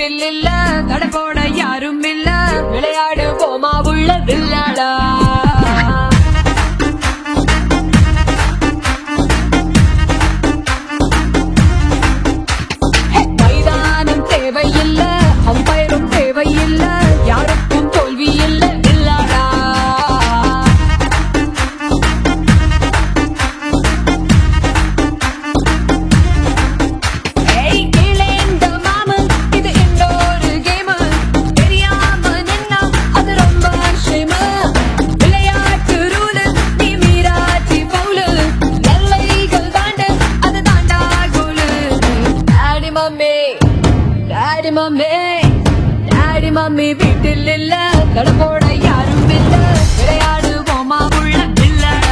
வீட்டில் இல்ல தடை போட யாரும் இல்ல விளையாடு போமா உள்ள வில்லாடா மைதானம் தேவையில்ல அம்பயரும் தேவையில்ல யாருக்கும் தோல்வி இல்ல வில்லாடா ஏய் கீழே இந்த மாமு இது இன்னொரு கேமு தெரியாம நின்னா அது ரொம்ப ஷேமு விளையாட்டு ரூலு நீ மீராட்டி பவுலு எல்லைகள் தாண்டு அது தாண்டா கோலு daddy mummy daddy mummy daddy mummy வீட்டில் இல்ல தடப்போட யாரும் இல்ல விளையாடுவோமா உள்ள இல்லடா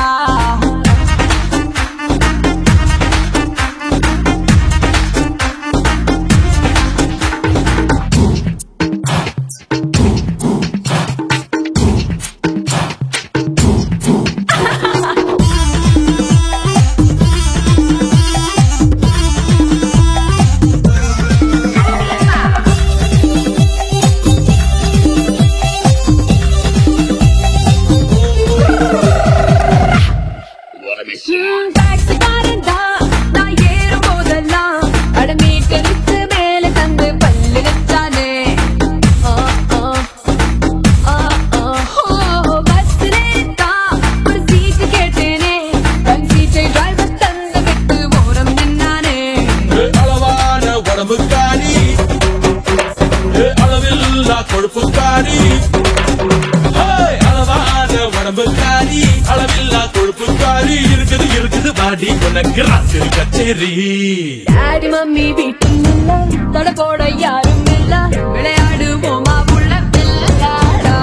ம், டாக்ஸிக்காரன் தான். நான் ஏறும் போதெல்லாம் அட மீட்டருக்கு மேல தந்து பல்லு வச்சானே. ஆ, ஆ, ஆ, ஆ. ஓ, பஸ்ஸிலே தான் ஒரு சீட்டு கேட்டேனே. தன் சீட்டை டிரைவர் தந்து விட்டு ஓரம் நின்னானே. ஏ அளவான உடம்புக்காரி ஏ அளவில்லா கொழுப்புக்காரி ஹேய், அளவான உடம்புக்காரி அளவில்லா கொழுப்புக்காரி இருக்குது இருக்குது பாடி உனக்கு ராத்திரி கச்சேரி டாடி மம்மி வீட்டில் இல்ல தட போட யாரும் இல்ல விளையாடுவோமா உள்ள விளையாடா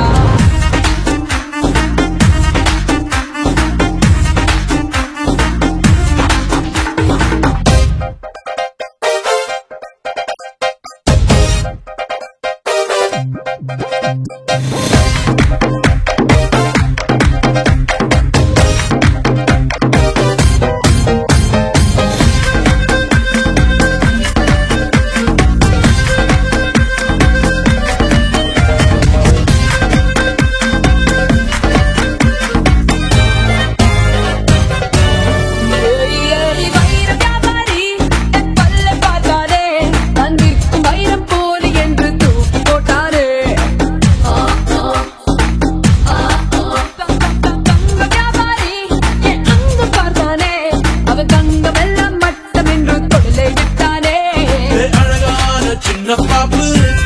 ஏய், ஏய், வைர வியாபாரி, என் பல்லை பார்த்தாரே. நான் விற்கும் வைரம் போல என்று தூக்கி போட்டாரே. ஆ, ஆ, ஆ, ஆ. தங்க, தங்க, தங்க வியாபாரி, என் அங்கு பார்த்தானே. அவன் தங்கமெல்லாம் மட்டம் என்று தொழிலை விட்டானே. ஏ அழகான சின்ன பாப்பு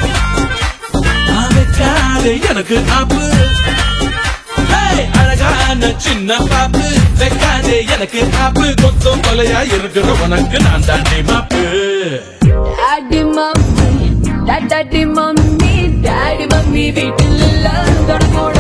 வைக்காதே எனக்கு ஆப்பு ஹேய், அழகான சின்ன பாப்பு வைக்காதே எனக்கு ஆப்பு கொத்தம் கொலையா இருக்கிற உனக்கு நான் தாண்டி மாப்பு daddy mummy daddy mummy daddy mummy வீட்டில் இல்ல தொடங்கோட